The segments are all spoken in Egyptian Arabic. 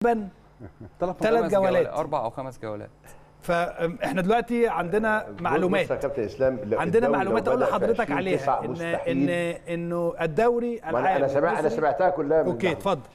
تقريبا ثلاث ثلاث خمس جولات. اربع او خمس جولات فاحنا دلوقتي عندنا معلومات بص يا كابتن اسلام لا، عندنا الدوري معلومات لو اقول بدأ في لحضرتك 20 عليها تسعة ان مستحيل. ان انه الدوري ما انا العام انا سمعت انا المصري- سمعتها كلها من اوكي ناحية. اتفضل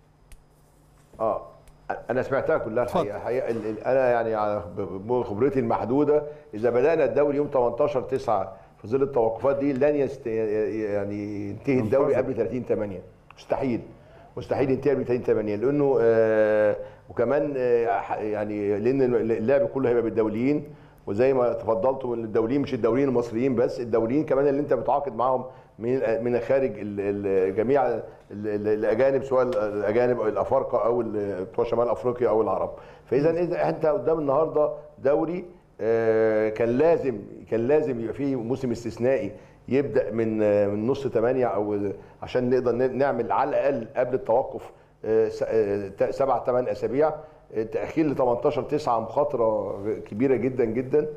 اه انا سمعتها كلها الحقيقه الحقيقه ال- ال- انا يعني على ب- خبرتي المحدوده اذا بدانا الدوري يوم 18 9 في ظل التوقفات دي لن يست يعني ينتهي الدوري قبل 30 8 مستحيل مستحيل ينتهي قبل 30 8 لانه آه وكمان آه ح- يعني لان اللعب كله هيبقى بالدوليين وزي ما تفضلتوا ان الدوليين مش الدوليين المصريين بس الدوليين كمان اللي انت بتعاقد معاهم من من خارج ال- ال- جميع ال- ال- الاجانب سواء الاجانب او الافارقه او ال- بتوع شمال افريقيا او العرب فاذا اذا انت قدام النهارده دوري آه، كان لازم كان لازم يبقى فيه موسم استثنائي يبدا من آه، من نص 8 او عشان نقدر ن- نعمل على الاقل قبل التوقف آه، س- آه، ت- سبع ثمان اسابيع آه، تاخير ل 18 9 مخاطره كبيره جدا جدا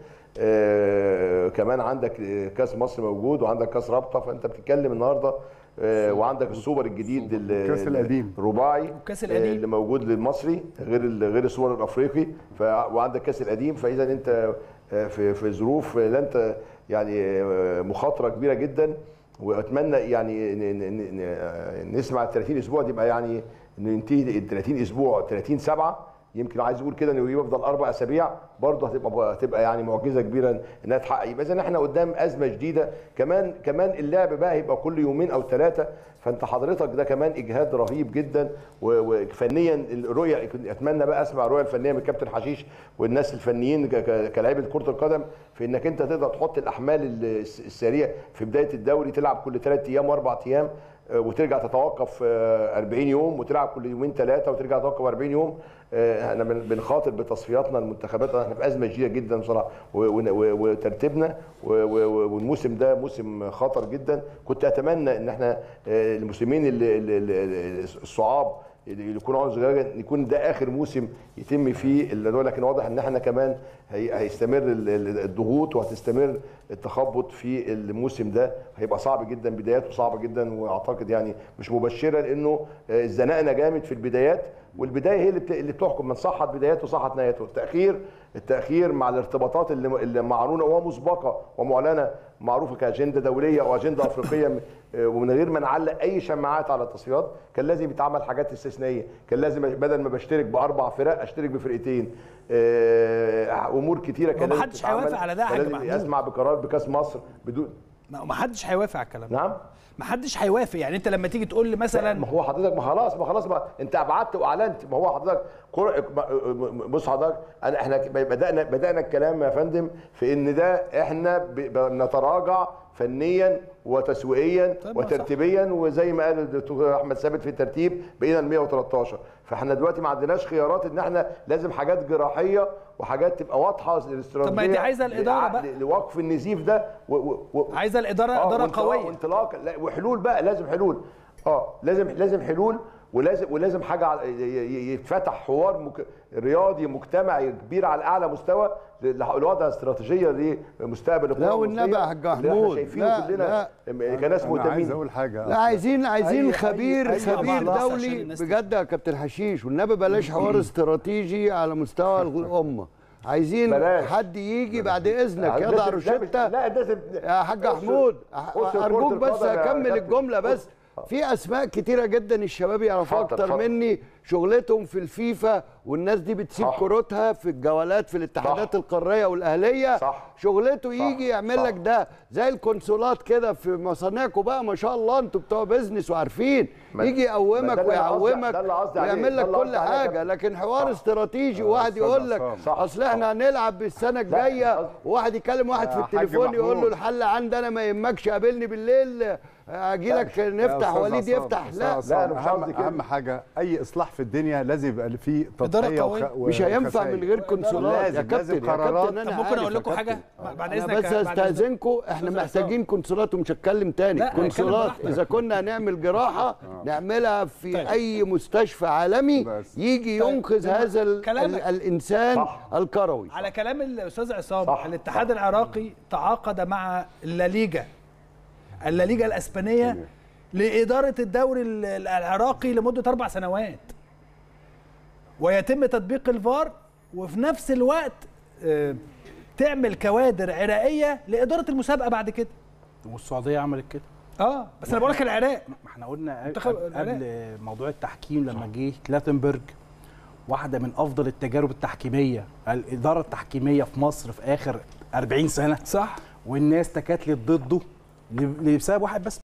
آه، كمان عندك آه، كاس مصر موجود وعندك كاس رابطه فانت بتتكلم النهارده آه، وعندك السوبر الجديد ال- الكاس ال- القديم. الرباعي والكاس آه، القديم. اللي موجود للمصري غير ال- غير السوبر الافريقي ف وعندك كاس القديم فاذا انت آه، في في ظروف لا انت يعني آه، مخاطره كبيره جدا واتمنى يعني ن- ن- ن- آه، نسمع ال 30 اسبوع دي يبقى يعني انه ينتهي ال 30 اسبوع 30 7 يمكن عايز اقول كده انه يفضل اربع اسابيع برضه هتبقى هتبقى يعني معجزه كبيره انها تحقق يبقى اذا احنا قدام ازمه جديده كمان كمان اللعب بقى هيبقى كل يومين او ثلاثه فانت حضرتك ده كمان اجهاد رهيب جدا و- وفنيا الرؤيه كنت اتمنى بقى اسمع الرؤيه الفنيه من الكابتن حشيش والناس الفنيين ك- ك- كلاعيبه كره القدم في انك انت تقدر تحط الاحمال الس- السريع في بدايه الدوري تلعب كل ثلاث ايام واربع ايام آه، وترجع تتوقف آه، 40 يوم وتلعب كل يومين ثلاثه وترجع تتوقف 40 يوم آه، احنا بن- بنخاطر بتصفياتنا المنتخبات احنا في ازمه شديده جدا بصراحه و- و- و- وترتيبنا و- و- والموسم ده موسم خطر جدا كنت اتمنى ان احنا آه، الموسمين اللي- اللي- اللي- الصعاب اللي يكونوا عاوز يكون ده اخر موسم يتم فيه اللي لكن واضح ان احنا كمان هي- هيستمر ال- ال- الضغوط وهتستمر التخبط في الموسم ده هيبقى صعب جدا بداياته صعبه جدا واعتقد يعني مش مبشره لانه آه، زنقنا جامد في البدايات والبدايه هي اللي بت- اللي بتحكم من صحت بداياته وصحت نهايته التاخير التاخير مع الارتباطات اللي اللي معلونه ومسبقه ومعلنه معروفه كاجنده دوليه او اجنده افريقيه م- آه، ومن غير ما نعلق اي شماعات على التصفيات كان لازم يتعمل حاجات استثنائيه كان لازم بدل ما بشترك باربع فرق اشترك بفرقتين آه، امور كتيره كان لازم ومحدش تتعمل. هيوافق على ده يا كان حاج لازم محمود. اسمع بقرار بكاس مصر بدون ما ما حدش هيوافق على الكلام ده نعم ما حدش هيوافق يعني انت لما تيجي تقول لي مثلا ما هو حضرتك ما خلاص ما خلاص ما انت ابعدت واعلنت ما هو حضرتك كر... ما- بص حضرتك انا احنا بدانا بدانا الكلام يا فندم في ان ده احنا ب- بنتراجع فنيا وتسويقيا طيب ما وترتيبيا وزي ما قال الدكتور احمد ثابت في الترتيب بقينا ال 113 فاحنا دلوقتي ما عندناش خيارات ان احنا لازم حاجات جراحيه وحاجات تبقى واضحه الاستراتيجيه طب ما دي عايزة الإدارة بقى. ل- لوقف النزيف ده و... و... و... عايزه الاداره آه، اداره وانطلاق- قويه وانطلاق لا وحلول بقى لازم حلول اه لازم لازم حلول ولازم ولازم حاجه على- ي- ي- يتفتح حوار مك... رياضي مجتمعي كبير على اعلى مستوى ل- لوضع استراتيجيه لمستقبل الكره لا والنبي المصرية يا حاج اللي احنا محمود. شايفينه لا، كلنا كناس انا عايز مهتمين اقول حاجه لا عايزين عايزين أي- أي- خبير أي خبير طبعاً، عشان دولي الناس بجد يا كابتن حشيش والنبي بلاش حوار استراتيجي على مستوى الامه عايزين بلاش. حد يجي بعد اذنك ده- يضع ده- ده- روشته لا ده ده- يا حاج بص- محمود بص كرة ارجوك بس القدم يا اكمل كابتن. الجمله بس بص. في اسماء كتيره جدا الشباب يعرفوها اتفضل، اكتر اتفضل. مني شغلتهم في الفيفا والناس دي بتسيب صح. كروتها في الجولات في الاتحادات صح. القاريه والاهليه صح. شغلته يجي يعمل صح. لك ده زي الكونسولات كده في مصانعكم بقى ما شاء الله انتوا بتوع بيزنس وعارفين ما- يجي ما يقومك ده اللي أنا قصدي- ويعومك ده اللي قصدي عليه، ويعمل ده لك اللي كل قصدي عليه يا حاجه كابتن. لكن حوار صح. استراتيجي واحد أستاذ يقول لك عصام. صح. اصل احنا هنلعب بالسنه الجايه قصدي- وواحد يكلم واحد يا في حاج التليفون يقول له محمود. الحل عندي انا ما يهمكش قابلني بالليل اجي لك نفتح أستاذ وليد عصام، يفتح أستاذ لا عصام، لا، أنا مش أهم, قصدي كده. اهم حاجه اي اصلاح في الدنيا لازم يبقى فيه إدارة تضحيه قوية. وخ... مش هينفع وخسائر. من غير كونسولات يا لازم- كابتن لازم يا قرارات. كابتن طب انا ممكن عارف اقول يا لكم حاجه كابتن. بعد انا اذنك بس بعد إذنك. استاذنكم احنا أستاذ محتاجين كونسولات ومش هتكلم تاني لا، هتكلم كونسولات براحتك. اذا كنا هنعمل جراحه نعملها في اي مستشفى عالمي بس. يجي طيب، ينقذ لما- هذا ال- كلامك. ال- الانسان صح. الكروي على كلام الاستاذ عصام صح، الاتحاد العراقي تعاقد مع الليجا الليجا الاسبانيه لاداره الدوري ال- العراقي لمده اربع سنوات ويتم تطبيق الفار وفي نفس الوقت آه، تعمل كوادر عراقيه لاداره المسابقه بعد كده والسعوديه عملت كده اه بس انا بقول لك العراق ما احنا قلنا منتخب قبل, العراق. قبل موضوع التحكيم لما جه كلاتنبرج واحده من افضل التجارب التحكيميه الاداره التحكيميه في مصر في اخر 40 سنه صح والناس تكاتلت ضده ل- لسبب واحد بس